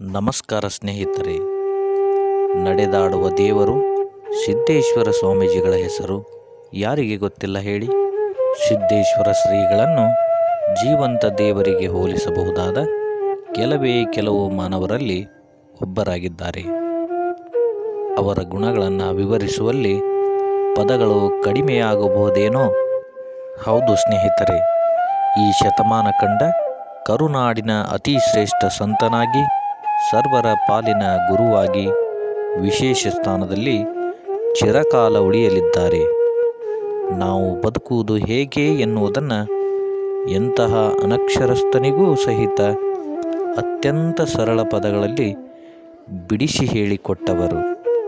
ನಮಸ್ಕಾರ ಸ್ನೇಹಿತರೆ ನಡೆದಾಡುವ ದೇವರು ಸಿದ್ದೇಶ್ವರ ಸ್ವಾಮೀಜಿಗಳ ಹೆಸರು ಯಾರಿಗೆ ಗೊತ್ತಿಲ್ಲ ಹೇಳಿ ಸಿದ್ದೇಶ್ವರ ಶ್ರೀಗಳನ್ನು ಜೀವಂತ ದೇವರಿಗೆ ಹೋಲಿಸಬಹುದಾದ ಕೆಲವೇ ಕೆಲವು ಮಾನವರಲ್ಲಿ ಒಬ್ಬರಾಗಿದ್ದಾರೆ ಅವರ ಗುಣಗಳನ್ನು ವಿವರಿಸುವಲ್ಲಿ ಪದಗಳು ಕಡಿಮೆಯಾಗಬಹುದೇನೋ ಹೌದು ಸ್ನೇಹಿತರೆ ಈ ಶತಮಾನ ಕಂಡ ಕರುನಾಡಿನ ಅತಿ ಶ್ರೇಷ್ಠ ಸಂತನಾಗಿ ಸರ್ವರ ಪಾಲಿನ ಗುರುವಾಗಿ ವಿಶೇಷ ಸ್ಥಾನದಲ್ಲಿ ಚಿರಕಾಲ ಉಳಿಯಲಿದ್ದಾರೆ ನಾವು ಬದುಕುವುದು ಹೇಗೆ ಎನ್ನುವುದನ್ನು ಎಂತಹ ಅನಕ್ಷರಸ್ಥನಿಗೂ ಸಹಿತ ಅತ್ಯಂತ ಸರಳ ಪದಗಳಲ್ಲಿ ಬಿಡಿಸಿ ಹೇಳಿಕೊಟ್ಟವರು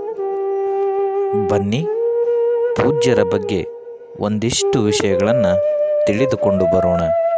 ಬನ್ನಿ ಪೂಜ್ಯರ ಬಗ್ಗೆ ಒಂದಿಷ್ಟು ವಿಷಯಗಳನ್ನು ತಿಳಿದುಕೊಂಡು ಬರೋಣ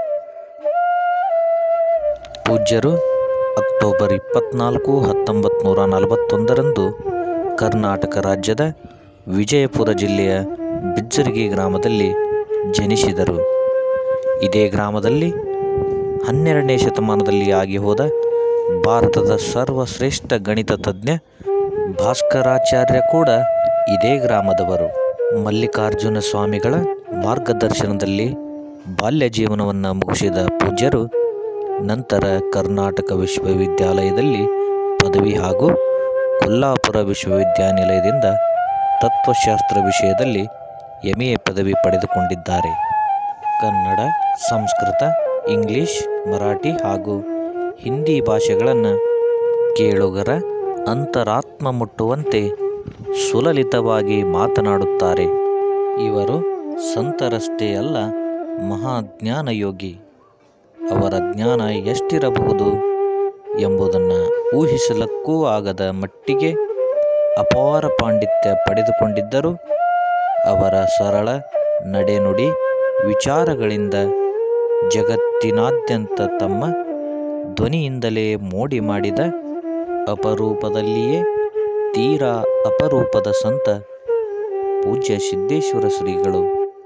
ಪೂಜ್ಯರು ಅಕ್ಟೋಬರ್ ಇಪ್ಪತ್ನಾಲ್ಕು ಹತ್ತೊಂಬತ್ತು ನೂರ ನಲವತ್ತೊಂದರಂದು ಕರ್ನಾಟಕ ರಾಜ್ಯದ ವಿಜಯಪುರ ಜಿಲ್ಲೆಯ ಬಿಜ್ಜರ್ಗಿ ಗ್ರಾಮದಲ್ಲಿ ಜನಿಸಿದರು ಇದೇ ಗ್ರಾಮದಲ್ಲಿ ಹನ್ನೆರಡನೇ ಶತಮಾನದಲ್ಲಿ ಆಗಿ ಹೋದ ಭಾರತದ ಸರ್ವಶ್ರೇಷ್ಠ ಗಣಿತ ತಜ್ಞ ಭಾಸ್ಕರಾಚಾರ್ಯ ಕೂಡ ಇದೇ ಗ್ರಾಮದವರು ಮಲ್ಲಿಕಾರ್ಜುನ ಸ್ವಾಮಿಗಳ ಮಾರ್ಗದರ್ಶನದಲ್ಲಿ ಬಾಲ್ಯ ಜೀವನವನ್ನು ಮುಗಿಸಿದ ಪೂಜ್ಯರು ನಂತರ ಕರ್ನಾಟಕ ವಿಶ್ವವಿದ್ಯಾಲಯದಲ್ಲಿ ಪದವಿ ಹಾಗೂ ಕೊಲ್ಲಾಪುರ ವಿಶ್ವವಿದ್ಯಾನಿಲಯದಿಂದ ತತ್ವಶಾಸ್ತ್ರ ವಿಷಯದಲ್ಲಿ ಎಂ ಎ ಪದವಿ ಪಡೆದುಕೊಂಡಿದ್ದಾರೆ ಕನ್ನಡ ಸಂಸ್ಕೃತ ಇಂಗ್ಲಿಷ್ ಮರಾಠಿ ಹಾಗೂ ಹಿಂದಿ ಭಾಷೆಗಳನ್ನು ಕೇಳುಗರ ಅಂತರಾತ್ಮ ಮುಟ್ಟುವಂತೆ ಸುಲಲಿತವಾಗಿ ಮಾತನಾಡುತ್ತಾರೆ ಇವರು ಸಂತರಷ್ಟೇ ಅಲ್ಲ ಮಹಾಜ್ಞಾನಯೋಗಿ ಅವರ ಜ್ಞಾನ ಎಷ್ಟಿರಬಹುದು ಎಂಬುದನ್ನು ಊಹಿಸಲಕ್ಕೂ ಆಗದ ಮಟ್ಟಿಗೆ ಅಪಾರ ಪಾಂಡಿತ್ಯ ಪಡೆದುಕೊಂಡಿದ್ದರು ಅವರ ಸರಳ ನಡೆನುಡಿ ವಿಚಾರಗಳಿಂದ ಜಗತ್ತಿನಾದ್ಯಂತ ತಮ್ಮ ಧ್ವನಿಯಿಂದಲೇ ಮೋಡಿ ಮಾಡಿದ ಅಪರೂಪದಲ್ಲಿಯೇ ತೀರಾ ಅಪರೂಪದ ಸಂತ ಪೂಜ್ಯ ಸಿದ್ದೇಶ್ವರ ಶ್ರೀಗಳು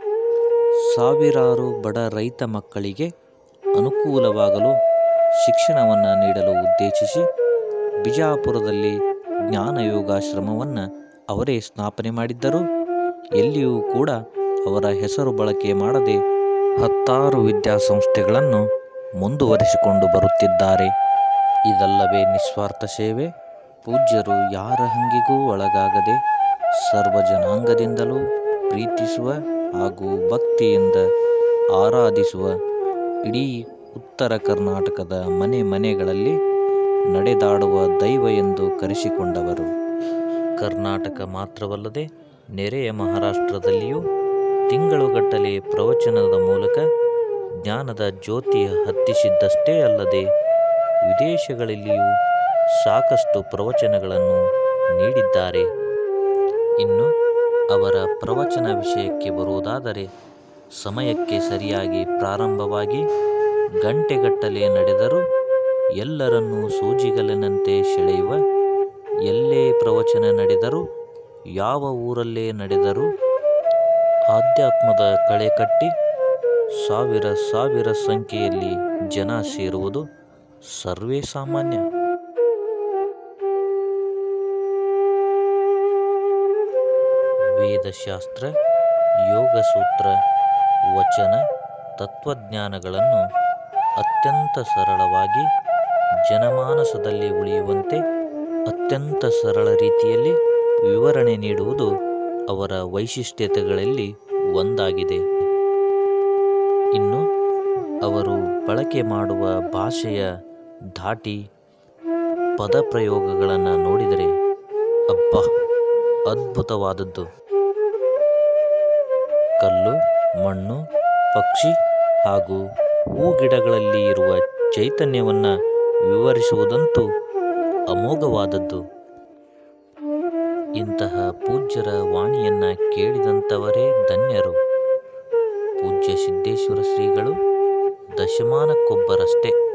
ಸಾವಿರಾರು ಬಡ ರೈತ ಮಕ್ಕಳಿಗೆ ಅನುಕೂಲವಾಗಲು ಶಿಕ್ಷಣವನ್ನು ನೀಡಲು ಉದ್ದೇಶಿಸಿ ಬಿಜಾಪುರದಲ್ಲಿ ಜ್ಞಾನಯೋಗಾಶ್ರಮವನ್ನು ಅವರೇ ಸ್ಥಾಪನೆ ಮಾಡಿದ್ದರು ಎಲ್ಲಿಯೂ ಕೂಡ ಅವರ ಹೆಸರು ಬಳಕೆ ಮಾಡದೆ ಹತ್ತಾರು ವಿದ್ಯಾಸಂಸ್ಥೆಗಳನ್ನು ಮುಂದುವರಿಸಿಕೊಂಡು ಬರುತ್ತಿದ್ದಾರೆ ಇದಲ್ಲವೇ ನಿಸ್ವಾರ್ಥ ಸೇವೆ ಪೂಜ್ಯರು ಯಾರ ಹಂಗಿಗೂ ಒಳಗಾಗದೆ ಸರ್ವ ಜನಾಂಗದಿಂದಲೂ ಪ್ರೀತಿಸುವ ಹಾಗೂ ಭಕ್ತಿಯಿಂದ ಆರಾಧಿಸುವ ಇಡೀ ಉತ್ತರ ಕರ್ನಾಟಕದ ಮನೆ ಮನೆಗಳಲ್ಲಿ ನಡೆದಾಡುವ ದೈವ ಎಂದು ಕರೆಸಿಕೊಂಡವರು ಕರ್ನಾಟಕ ಮಾತ್ರವಲ್ಲದೆ ನೆರೆಯ ಮಹಾರಾಷ್ಟ್ರದಲ್ಲಿಯೂ ತಿಂಗಳುಗಟ್ಟಲೆ ಪ್ರವಚನದ ಮೂಲಕ ಜ್ಞಾನದ ಜ್ಯೋತಿ ಹತ್ತಿಸಿದ್ದಷ್ಟೇ ಅಲ್ಲದೆ ವಿದೇಶಗಳಲ್ಲಿಯೂ ಸಾಕಷ್ಟು ಪ್ರವಚನಗಳನ್ನು ನೀಡಿದ್ದಾರೆ ಇನ್ನು ಅವರ ಪ್ರವಚನ ವಿಷಯಕ್ಕೆ ಬರುವುದಾದರೆ ಸಮಯಕ್ಕೆ ಸರಿಯಾಗಿ ಪ್ರಾರಂಭವಾಗಿ ಗಂಟೆಗಟ್ಟಲೆ ನಡೆದರೂ ಎಲ್ಲರನ್ನೂ ಸೂಜಿಗಲ್ಲಿನಂತೆ ಸೆಳೆಯುವ ಎಲ್ಲೇ ಪ್ರವಚನ ನಡೆದರೂ ಯಾವ ಊರಲ್ಲೇ ನಡೆದರೂ ಆಧ್ಯಾತ್ಮದ ಕಳೆ ಕಟ್ಟಿ ಸಾವಿರ ಸಾವಿರ ಸಂಖ್ಯೆಯಲ್ಲಿ ಜನ ಸೇರುವುದು ಸರ್ವೇ ಸಾಮಾನ್ಯ ವೇದಶಾಸ್ತ್ರ ಯೋಗಸೂತ್ರ ವಚನ ತತ್ವಜ್ಞಾನಗಳನ್ನು ಅತ್ಯಂತ ಸರಳವಾಗಿ ಜನಮಾನಸದಲ್ಲಿ ಉಳಿಯುವಂತೆ ಅತ್ಯಂತ ಸರಳ ರೀತಿಯಲ್ಲಿ ವಿವರಣೆ ನೀಡುವುದು ಅವರ ವೈಶಿಷ್ಟ್ಯತೆಗಳಲ್ಲಿ ಒಂದಾಗಿದೆ ಇನ್ನು ಅವರು ಬಳಕೆ ಮಾಡುವ ಭಾಷೆಯ ಧಾಟಿ ಪದಪ್ರಯೋಗಗಳನ್ನು ನೋಡಿದರೆ ಅಬ್ಬ ಅದ್ಭುತವಾದದ್ದು ಕಲ್ಲು ಮಣ್ಣು ಪಕ್ಷಿ ಹಾಗೂ ಹೂಗಿಡಗಳಲ್ಲಿ ಇರುವ ಚೈತನ್ಯವನ್ನು ವಿವರಿಸುವುದಂತೂ ಅಮೋಘವಾದದ್ದು ಇಂತಹ ಪೂಜ್ಯರ ವಾಣಿಯನ್ನ ಕೇಳಿದಂಥವರೇ ಧನ್ಯರು ಪೂಜ್ಯ ಸಿದ್ದೇಶ್ವರ ಶ್ರೀಗಳು ದಶಮಾನಕ್ಕೊಬ್ಬರಷ್ಟೇ